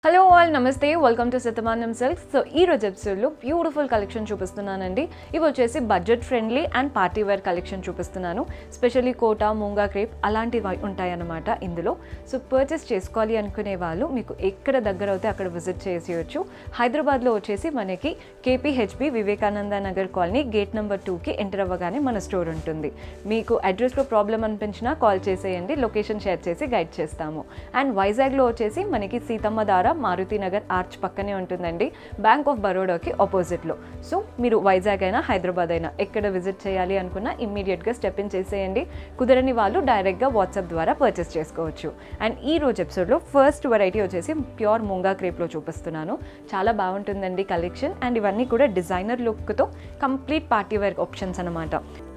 hello all నమస్తే welcome to Shatamanam silks so ఈ రోజు ఎపిసోడ్లో బ్యూటిఫుల్ కలెక్షన్ చూపిస్తున్నానండి ఇవి వచ్చేసి budget friendly and party wear collection చూపిస్తున్నాను స్పెషల్లీ కోటా మూంగా క్రేప్ అలాంటివి ఉంటాయన్నమాట ఇందులో సో పర్చేస్ చేసుకోవాలి అనుకునే వాళ్ళు మీకు ఎక్కడ దగ్గర అవుతే అక్కడ విజిట్ చేసేయచ్చు హైదరాబాద్లో వచ్చేసి మనకి KPHB Vivekananda Nagar colony gate number టూకి ఎంటర్ అవ్వగానే మన స్టోర్ ఉంటుంది మీకు అడ్రస్లో ప్రాబ్లం అనిపించినా కాల్ చేసేయండి లొకేషన్ షేర్ చేసి గైడ్ చేస్తాము అండ్ వైజాగ్లో వచ్చేసి మనకి సీతమ్మ దార మారుతి నగర్ ఆర్చ్ పక్కనే ఉంటుందండి బ్యాంక్ ఆఫ్ బరోడాకి ఆపోజిట్లో సో మీరు వైజాగ్ అయినా హైదరాబాద్ అయినా ఎక్కడ విజిట్ చేయాలి అనుకున్నా ఇమ్మీడియట్గా స్టెప్ ఇన్ చేసేయండి కుదరని వాళ్ళు డైరెక్ట్గా వాట్సాప్ ద్వారా పర్చేస్ చేసుకోవచ్చు అండ్ ఈ రోజు ఎపిసోడ్లో ఫస్ట్ వెరైటీ వచ్చేసి ప్యూర్ ముంగా క్రేప్లో చూపిస్తున్నాను చాలా బాగుంటుందండి కలెక్షన్ అండ్ ఇవన్నీ కూడా డిజైనర్ లుక్తో కంప్లీట్ పార్టీ వేర్ ఆప్షన్స్ అనమాట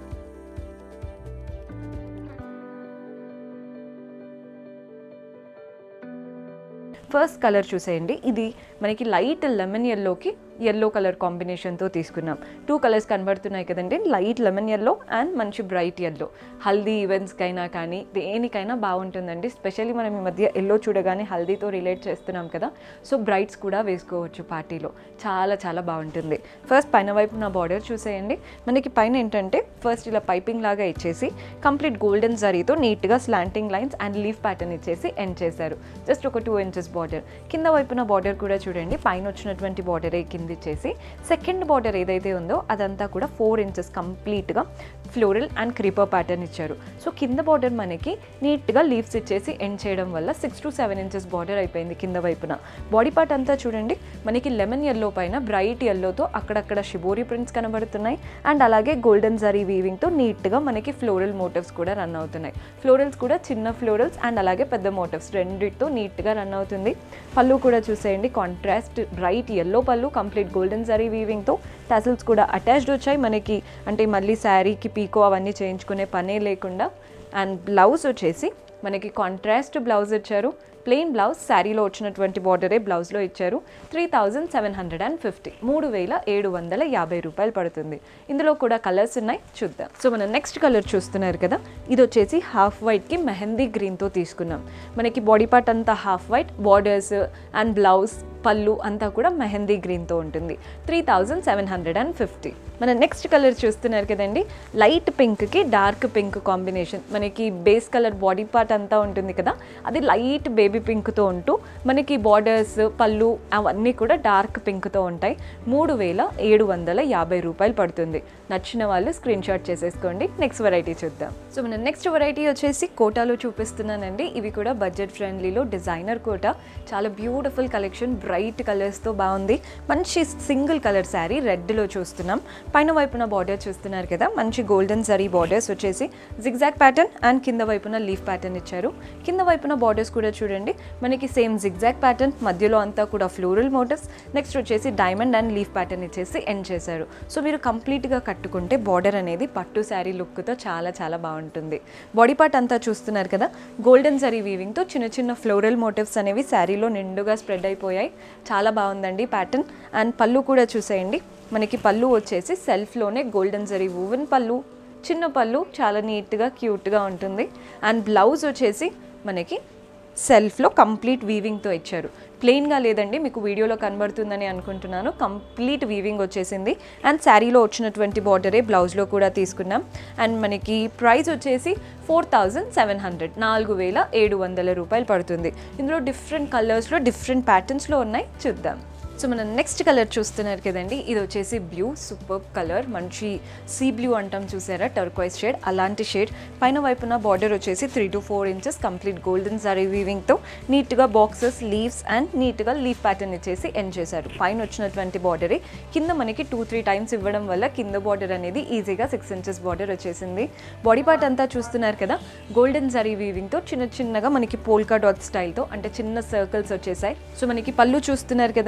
ఫస్ట్ కలర్ చూసేయండి ఇది మనకి లైట్ లెమన్ ఎల్లోకి ఎల్లో కలర్ కాంబినేషన్తో తీసుకున్నాం టూ కలర్స్ కనబడుతున్నాయి కదండి లైట్ లెమన్ ఎల్లో అండ్ మంచి బ్రైట్ ఎల్లో హల్దీ ఈవెంట్స్కైనా కానీ దేనికైనా బాగుంటుందండి స్పెషల్లీ మనం ఈ మధ్య ఎల్లో చూడగానే హల్దీతో రిలేట్ చేస్తున్నాం కదా సో బ్రైట్స్ కూడా వేసుకోవచ్చు పార్టీలో చాలా చాలా బాగుంటుంది ఫస్ట్ పైన వైపు నా బార్డర్ చూసేయండి మనకి పైన ఏంటంటే ఫస్ట్ ఇలా పైపింగ్ లాగా ఇచ్చేసి కంప్లీట్ గోల్డెన్ జరీతో నీట్గా slanting lines and leaf pattern ఇచ్చేసి ఎండ్ చేశారు జస్ట్ ఒక టూ ఇంచెస్ బార్డర్ కింద వైపున బార్డర్ కూడా చూడండి పైన వచ్చినటువంటి బార్డరే కింద ఇచ్చేసి సెకండ్ బార్డర్ ఏదైతే ఉందో అదంతా కూడా ఫోర్ ఇంచెస్ కంప్లీట్గా ఫ్లోరల్ అండ్ క్రీపర్ ప్యాటర్న్ ఇచ్చారు సో కింద బార్డర్ మనకి నీట్గా లీవ్స్ ఇచ్చేసి ఎండ్ చేయడం వల్ల six to seven inches border అయిపోయింది కింద వైపున బాడీ పార్ట్ అంతా చూడండి మనకి లెమన్ ఎల్లో పైన బ్రైట్ ఎల్లోతో అక్కడక్కడ షిబోరి ప్రింట్స్ కనబడుతున్నాయి అండ్ అలాగే గోల్డెన్ జరీ వీవింగ్తో నీట్గా మనకి ఫ్లోరల్ మోటివ్స్ కూడా రన్ అవుతున్నాయి ఫ్లోరల్స్ కూడా చిన్న ఫ్లోరల్స్ అండ్ అలాగే పెద్ద మోటివ్స్ రెండిటితో నీట్గా రన్ అవుతుంది పళ్ళు కూడా చూసేయండి కాంట్రాస్ట్ బ్రైట్ ఎల్లో పళ్ళు కంప్లీట్ గోల్డెన్ జరీ వీవింగ్తో టసల్స్ కూడా అటాచ్డ్ వచ్చాయి మనకి అంటే మళ్ళీ శారీకి పీకో అవన్నీ చేయించుకునే పనే లేకుండా అండ్ బ్లౌజ్ వచ్చేసి మనకి కాంట్రాస్ట్ బ్లౌజ్ ఇచ్చారు ప్లెయిన్ బ్లౌజ్ శారీలో వచ్చినటువంటి బార్డరే బ్లౌజ్లో ఇచ్చారు three thousand seven hundred and fifty మూడు వేల ఏడు వందల యాభై రూపాయలు పడుతుంది ఇందులో కూడా కలర్స్ ఉన్నాయి చూద్దాం సో మనం నెక్స్ట్ కలర్ చూస్తున్నారు కదా ఇది వచ్చేసి హాఫ్ వైట్కి మెహందీ గ్రీన్తో తీసుకున్నాం మనకి బాడీ పార్ట్ అంతా half white borders and blouse పళ్ళు అంతా కూడా మెహందీ గ్రీన్తో ఉంటుంది three thousand seven hundred and fifty మన నెక్స్ట్ కలర్ చూస్తున్నారు కదండి లైట్ పింక్కి డార్క్ పింక్ కాంబినేషన్ మనకి బేస్ కలర్ బాడీ పార్ట్ అంతా ఉంటుంది కదా అది లైట్ బేబీ పింక్తో ఉంటూ మనకి బార్డర్స్ పళ్ళు అవన్నీ కూడా డార్క్ పింక్తో ఉంటాయి మూడు వేల ఏడు వందల యాభై రూపాయలు పడుతుంది నచ్చిన వాళ్ళు స్క్రీన్ షాట్ చేసేసుకోండి నెక్స్ట్ వెరైటీ చూద్దాం సో మన నెక్స్ట్ వెరైటీ వచ్చేసి కోటాలో చూపిస్తున్నానండి ఇవి కూడా బడ్జెట్ ఫ్రెండ్లీలో డిజైనర్ కోటా చాలా బ్యూటిఫుల్ కలెక్షన్ బ్రైట్ కలర్స్తో బాగుంది మంచి సింగిల్ కలర్ శారీ రెడ్లో చూస్తున్నాం పైన వైపున బార్డర్ చూస్తున్నారు కదా మంచి గోల్డెన్ జరీ బార్డర్స్ వచ్చేసి జిగ్జాగ్ ప్యాటర్న్ అండ్ కింద వైపున లీఫ్ ప్యాటర్న్ ఇచ్చారు కింద వైపున బార్డర్స్ కూడా చూడండి మనకి సేమ్ జిగ్జాగ్ ప్యాటర్న్ మధ్యలో అంతా కూడా ఫ్లోరల్ మోటివ్స్ నెక్స్ట్ వచ్చేసి డైమండ్ అండ్ లీఫ్ ప్యాటర్న్ ఇచ్చేసి ఎండ్ చేశారు సో మీరు కంప్లీట్గా కట్టుకుంటే బార్డర్ అనేది పట్టు శారీ లుక్తో చాలా చాలా బాగుంటుంది బాడీ పార్ట్ అంతా చూస్తున్నారు కదా గోల్డెన్ జరీ వీవింగ్తో చిన్న చిన్న ఫ్లోరల్ మోటివ్స్ అనేవి శారీలో నిండుగా స్ప్రెడ్ అయిపోయాయి చాలా బాగుందండి ప్యాటర్న్ అండ్ పళ్ళు కూడా చూసేయండి మనకి పళ్ళు వచ్చేసి సెల్ఫ్లోనే గోల్డెన్ జరీ వూవెన్ పళ్ళు చిన్న పళ్ళు చాలా నీట్గా క్యూట్గా ఉంటుంది అండ్ బ్లౌజ్ వచ్చేసి మనకి సెల్ఫ్లో కంప్లీట్ వీవింగ్తో ఇచ్చారు ప్లెయిన్గా లేదండి మీకు వీడియోలో కనబడుతుందని అనుకుంటున్నాను కంప్లీట్ వీవింగ్ వచ్చేసింది అండ్ శారీలో వచ్చినటువంటి బార్డరే బ్లౌజ్లో కూడా తీసుకున్నాం అండ్ మనకి ప్రైస్ వచ్చేసి ఫోర్ థౌజండ్ సెవెన్ హండ్రెడ్ నాలుగు వేల ఏడు వందల రూపాయలు పడుతుంది ఇందులో డిఫరెంట్ కలర్స్లో డిఫరెంట్ ప్యాటర్న్స్లో ఉన్నాయి చూద్దాం సో మనం నెక్స్ట్ కలర్ చూస్తున్నారు కదండి ఇది వచ్చేసి బ్లూ సూపర్ కలర్ మంచి సీ బ్లూ అంటాం చూసారా టర్క్వైజ్ షేడ్ అలాంటి షేడ్ పైన వైపున బార్డర్ వచ్చేసి three to four inches complete golden zari వీవింగ్తో నీట్గా బాక్సెస్ లీవ్స్ అండ్ నీట్గా లీఫ్ ప్యాటర్న్ ఇచ్చేసి ఎండ్ చేశారు పైన వచ్చినటువంటి బార్డరే కింద మనకి టూ త్రీ టైమ్స్ ఇవ్వడం వల్ల కింద బార్డర్ అనేది ఈజీగా సిక్స్ ఇంచెస్ బార్డర్ వచ్చేసింది బాడీ పార్ట్ అంతా చూస్తున్నారు కదా గోల్డెన్ జరీ వీవింగ్తో చిన్న చిన్నగా మనకి పోల్కా డాట్ స్టైల్తో అంటే చిన్న సర్కిల్స్ వచ్చేసాయి సో మనకి పళ్ళు చూస్తున్నారు కదండి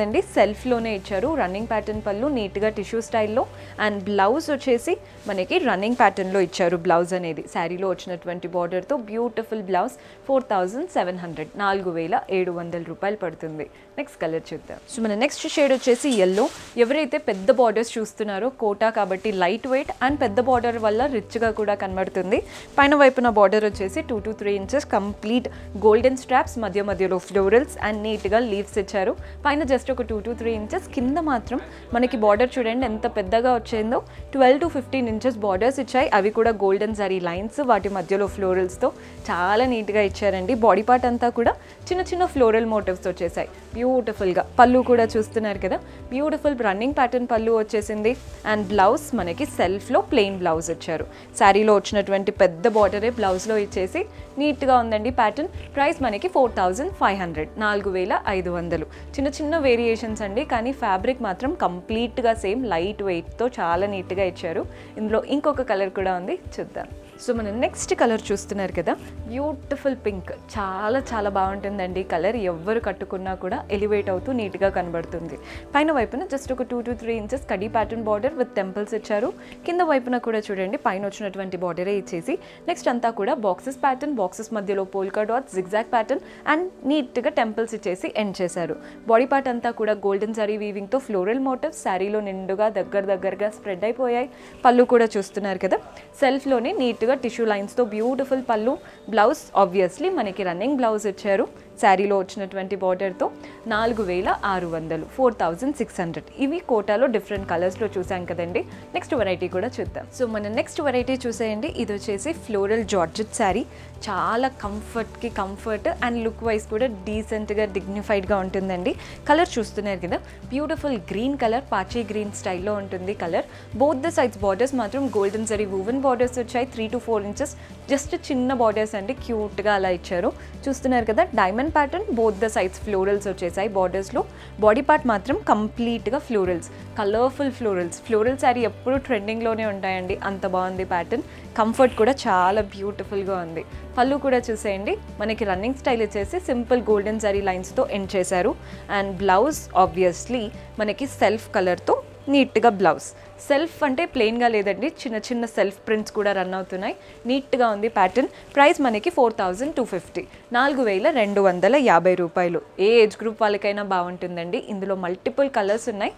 సెల్ఫ్లోనే ఇచ్చారు రన్నింగ్ ప్యాటర్న్ పళ్ళు నీట్గా టిష్యూ స్టైల్లో అండ్ బ్లౌజ్ వచ్చేసి మనకి రన్నింగ్ ప్యాటర్న్లో ఇచ్చారు బ్లౌజ్ అనేది శారీలో వచ్చినటువంటి బార్డర్తో beautiful blouse four thousand seven hundred నాలుగు వేల ఏడు వందల రూపాయలు పడుతుంది నెక్స్ట్ కలర్ చూద్దాం సో మన నెక్స్ట్ షేడ్ వచ్చేసి ఎల్లో ఎవరైతే పెద్ద బార్డర్స్ చూస్తున్నారో కోటా కాబట్టి లైట్ వెయిట్ అండ్ పెద్ద బార్డర్ వల్ల రిచ్గా కూడా కనబడుతుంది పైన వైపున బార్డర్ వచ్చేసి two to three inches complete golden straps మధ్య మధ్యలో ఫ్లోరల్స్ అండ్ నీట్గా లీవ్స్ ఇచ్చారు పైన జస్ట్ ఒక టూ టు త్రీ ఇంచెస్ కింద మాత్రం మనకి బార్డర్ చూడండి ఎంత పెద్దగా వచ్చిందో twelve to fifteen inches borders ఇచ్చాయి అవి కూడా గోల్డెన్ జరీ లైన్స్ వాటి మధ్యలో ఫ్లోరల్స్తో చాలా నీట్గా ఇచ్చారండి బాడీ పార్ట్ అంతా కూడా చిన్న చిన్న ఫ్లోరల్ మోటివ్స్ వచ్చేసాయి బ్యూటిఫుల్గా పళ్ళు కూడా చూస్తున్నారు కదా బ్యూటిఫుల్ రన్నింగ్ ప్యాటర్న్ పళ్ళు వచ్చేసింది అండ్ బ్లౌజ్ మనకి సెల్ఫ్లో ప్లెయిన్ బ్లౌజ్ ఇచ్చారు శారీలో వచ్చినటువంటి పెద్ద బార్డరే బ్లౌజ్లో ఇచ్చేసి నీట్గా ఉందండి ప్యాటర్న్ ప్రైస్ మనకి ఫోర్ థౌజండ్ ఫైవ్ హండ్రెడ్ నాలుగు వేల ఐదు వందలు చిన్న చిన్న వేరియేషన్స్ అండి కానీ ఫ్యాబ్రిక్ మాత్రం కంప్లీట్గా సేమ్ లైట్ వెయిట్తో చాలా నీట్గా ఇచ్చారు ఇందులో ఇంకొక కలర్ కూడా ఉంది చూద్దాం సో మనం నెక్స్ట్ కలర్ చూస్తున్నారు కదా బ్యూటిఫుల్ పింక్ చాలా చాలా బాగుంటుందండి కలర్ ఎవ్వరు కట్టుకున్నా కూడా ఎలివేట్ అవుతూ నీట్గా కనబడుతుంది పైన వైపున జస్ట్ ఒక టూ టు త్రీ ఇంచెస్ కడీ ప్యాటర్న్ బార్డర్ విత్ టెంపుల్స్ ఇచ్చారు కింద వైపున కూడా చూడండి పైన వచ్చినటువంటి బార్డరే ఇచ్చేసి నెక్స్ట్ అంతా కూడా బాక్సెస్ ప్యాటర్న్ బాక్సెస్ మధ్యలో polka dots zigzag pattern and నీట్గా టెంపుల్స్ ఇచ్చేసి ఎండ్ చేశారు బాడీ పార్ట్ అంతా కూడా గోల్డెన్ జరీ వీవింగ్తో ఫ్లోరల్ మోటివ్స్ శారీలో నిండుగా దగ్గర దగ్గరగా స్ప్రెడ్ అయిపోయాయి పళ్ళు కూడా చూస్తున్నారు కదా సెల్ఫ్లోనే నీట్గా టిష్యూ లైన్స్తో బ్యూటిఫుల్ పళ్ళు బ్లౌజ్ ఆబ్వియస్లీ మనకి రన్నింగ్ బ్లౌజ్ ఇచ్చారు శారీలో వచ్చినటువంటి బార్డర్తో నాలుగు వేల ఆరు వందలు ఫోర్ థౌజండ్ సిక్స్ హండ్రెడ్ ఇవి కోటాలో డిఫరెంట్ కలర్స్లో చూసాం కదండి నెక్స్ట్ వెరైటీ కూడా చూద్దాం సో మన నెక్స్ట్ వెరైటీ చూసేయండి ఇది వచ్చేసి ఫ్లోరల్ జార్జెట్ శారీ చాలా కంఫర్ట్కి కంఫర్ట్ అండ్ లుక్ వైజ్ కూడా డీసెంట్గా డిగ్నిఫైడ్గా ఉంటుందండి కలర్ చూస్తున్నారు కదా బ్యూటిఫుల్ గ్రీన్ కలర్ పాచీ గ్రీన్ స్టైల్లో ఉంటుంది colour both the sides borders మాత్రం గోల్డెన్ జరీ వూవెన్ బార్డర్స్ వచ్చాయి three to four inches just చిన్న బార్డర్స్ అండి క్యూట్గా అలా ఇచ్చారు చూస్తున్నారు కదా diamond pattern both the sides florals వచ్చేసాయి బార్డర్స్లో బాడీ పార్ట్ మాత్రం కంప్లీట్గా florals colourful florals floral sari ఎప్పుడు ట్రెండింగ్లోనే ఉంటాయండి అంత బాగుంది ప్యాటర్న్ కంఫర్ట్ కూడా చాలా బ్యూటిఫుల్గా ఉంది పళ్ళు కూడా చూసేయండి మనకి రన్నింగ్ స్టైల్ వచ్చేసి సింపుల్ గోల్డెన్ జరీ లైన్స్తో ఎండ్ చేశారు అండ్ బ్లౌజ్ ఆబ్వియస్లీ మనకి సెల్ఫ్ కలర్తో నీట్గా బ్లౌజ్ సెల్ఫ్ అంటే ప్లెయిన్గా లేదండి చిన్న చిన్న సెల్ఫ్ ప్రింట్స్ కూడా రన్ అవుతున్నాయి నీట్గా ఉంది ప్యాటర్న్ ప్రైస్ మనకి ఫోర్ థౌజండ్ టూ ఫిఫ్టీ నాలుగు వేల రెండు వందల యాభై రూపాయలు ఏ ఏజ్ గ్రూప్ వాళ్ళకైనా బాగుంటుందండి ఇందులో మల్టిపుల్ కలర్స్ ఉన్నాయి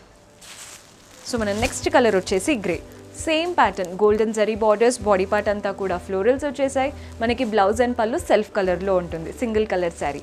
సో మన నెక్స్ట్ కలర్ వచ్చేసి grey same pattern golden zari borders body part అంతా కూడా ఫ్లోరల్స్ వచ్చేసాయి మనకి బ్లౌజ్ అండ్ పళ్ళు సెల్ఫ్ కలర్లో ఉంటుంది సింగిల్ కలర్ శారీ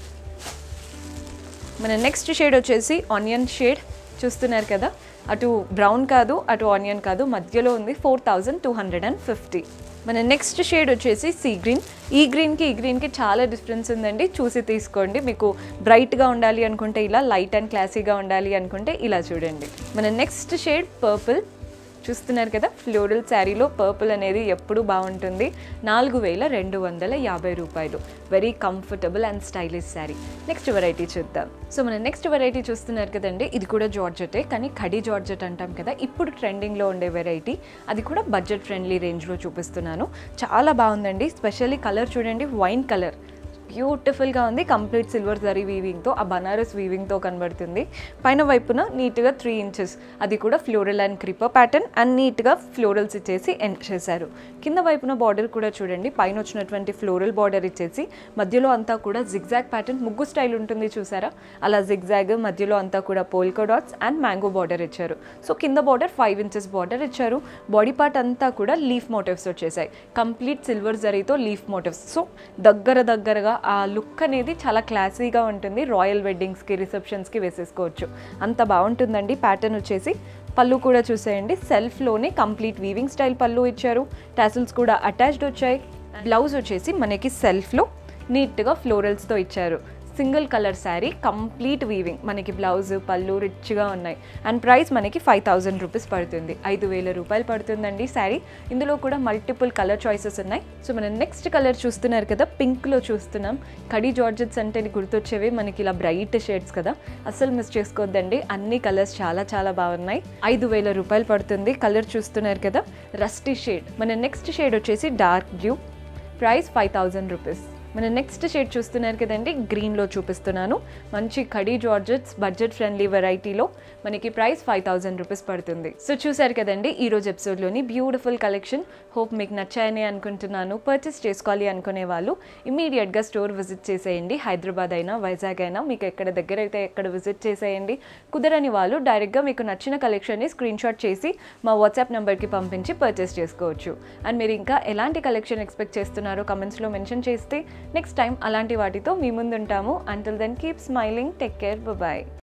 మన నెక్స్ట్ షేడ్ వచ్చేసి ఆనియన్ షేడ్ చూస్తున్నారు కదా అటు బ్రౌన్ కాదు అటు ఆనియన్ కాదు మధ్యలో ఉంది four thousand two hundred and fifty మన నెక్స్ట్ షేడ్ వచ్చేసి సీ గ్రీన్ ఈ గ్రీన్కి ఈ గ్రీన్కి చాలా డిఫరెన్స్ ఉందండి చూసి తీసుకోండి మీకు బ్రైట్గా ఉండాలి అనుకుంటే ఇలా లైట్ అండ్ క్లాసీగా ఉండాలి అనుకుంటే ఇలా చూడండి మన నెక్స్ట్ షేడ్ పర్పుల్ చూస్తున్నారు కదా ఫ్లోరల్ శారీలో పర్పుల్ అనేది ఎప్పుడూ బాగుంటుంది నాలుగు వేల రెండు వందల యాభై రూపాయలు very comfortable and stylish sari next variety చూద్దాం సో మన నెక్స్ట్ వెరైటీ చూస్తున్నారు కదండి ఇది కూడా జార్జెటే కానీ కడి జార్జెట్ అంటాం కదా ఇప్పుడు ట్రెండింగ్లో ఉండే వెరైటీ అది కూడా బడ్జెట్ ఫ్రెండ్లీ రేంజ్లో చూపిస్తున్నాను చాలా బాగుందండి స్పెషల్లీ కలర్ చూడండి వైన్ కలర్ బ్యూటిఫుల్గా ఉంది కంప్లీట్ సిల్వర్ జరీ వీవింగ్తో ఆ బనారస్ వీవింగ్తో కనబడుతుంది పైన వైపున నీట్గా త్రీ ఇంచెస్ అది కూడా floral and creeper pattern and నీట్గా ఫ్లోరల్స్ ఇచ్చేసి ఎండ్ చేశారు కింద వైపున బార్డర్ కూడా చూడండి పైన వచ్చినటువంటి ఫ్లోరల్ బార్డర్ ఇచ్చేసి మధ్యలో అంతా కూడా జిగ్జాగ్ ప్యాటర్న్ ముగ్గు స్టైల్ ఉంటుంది చూసారా అలా జిగ్జాగ్ మధ్యలో అంతా కూడా polka dots and mango border ఇచ్చారు సో కింద బార్డర్ ఫైవ్ ఇంచెస్ బార్డర్ ఇచ్చారు బాడీ పార్ట్ అంతా కూడా లీఫ్ మోటివ్స్ వచ్చేసాయి కంప్లీట్ సిల్వర్ జరీతో లీఫ్ మోటివ్స్ సో దగ్గర దగ్గరగా ఆ లుక్ అనేది చాలా క్లాసీగా ఉంటుంది రాయల్ వెడ్డింగ్స్కి రిసెప్షన్స్కి వేసేసుకోవచ్చు అంత బాగుంటుందండి ప్యాటర్న్ వచ్చేసి పళ్ళు కూడా చూసేయండి సెల్ఫ్లోనే కంప్లీట్ వీవింగ్ స్టైల్ పళ్ళు ఇచ్చారు టాసిల్స్ కూడా అటాచ్డ్ వచ్చాయి బ్లౌజ్ వచ్చేసి మనకి సెల్ఫ్లో నీట్గా ఫ్లోరల్స్తో ఇచ్చారు single colour sari complete weaving మనకి బ్లౌజ్ పళ్ళు రిచ్గా ఉన్నాయి అండ్ ప్రైస్ మనకి ఫైవ్ థౌజండ్ రూపీస్ పడుతుంది ఐదు వేల రూపాయలు పడుతుందండి శారీ ఇందులో కూడా మల్టిపుల్ కలర్ చాయిసెస్ ఉన్నాయి సో మనం నెక్స్ట్ కలర్ చూస్తున్నారు కదా పింక్లో చూస్తున్నాం కడి జార్జెట్స్ అంటే గుర్తొచ్చేవి మనకి ఇలా బ్రైట్ షేడ్స్ కదా అస్సలు మిస్ చేసుకోవద్దండి అన్ని కలర్స్ చాలా చాలా బాగున్నాయి ఐదు వేల రూపాయలు పడుతుంది కలర్ చూస్తున్నారు కదా రస్టీ షేడ్ మన నెక్స్ట్ షేడ్ వచ్చేసి dark blue price five thousand rupees మన నెక్స్ట్ షేడ్ చూస్తున్నారు కదండి గ్రీన్లో చూపిస్తున్నాను మంచి కడీ జార్జెట్స్ బడ్జెట్ ఫ్రెండ్లీ వెరైటీలో మనకి ప్రైస్ ఫైవ్ థౌజండ్ రూపీస్ పడుతుంది సో చూసారు కదండి ఈ రోజు ఎపిసోడ్లోని బ్యూటిఫుల్ కలెక్షన్ హోప్ మీకు నచ్చాయని అనుకుంటున్నాను పర్చేస్ చేసుకోవాలి అనుకునే వాళ్ళు ఇమీడియట్గా స్టోర్ విజిట్ చేసేయండి హైదరాబాద్ అయినా వైజాగ్ అయినా మీకు ఎక్కడ దగ్గర అయితే ఎక్కడ విజిట్ చేసేయండి కుదరని వాళ్ళు డైరెక్ట్గా మీకు నచ్చిన కలెక్షన్ని స్క్రీన్ షాట్ చేసి మా వాట్సాప్ నెంబర్కి పంపించి పర్చేస్ చేసుకోవచ్చు అండ్ మీరు ఇంకా ఎలాంటి కలెక్షన్ ఎక్స్పెక్ట్ చేస్తున్నారో కమెంట్స్లో మెన్షన్ చేస్తే నెక్స్ట్ టైం అలాంటి వాటితో మీ ముందు ఉంటాము until then keep smiling take care bye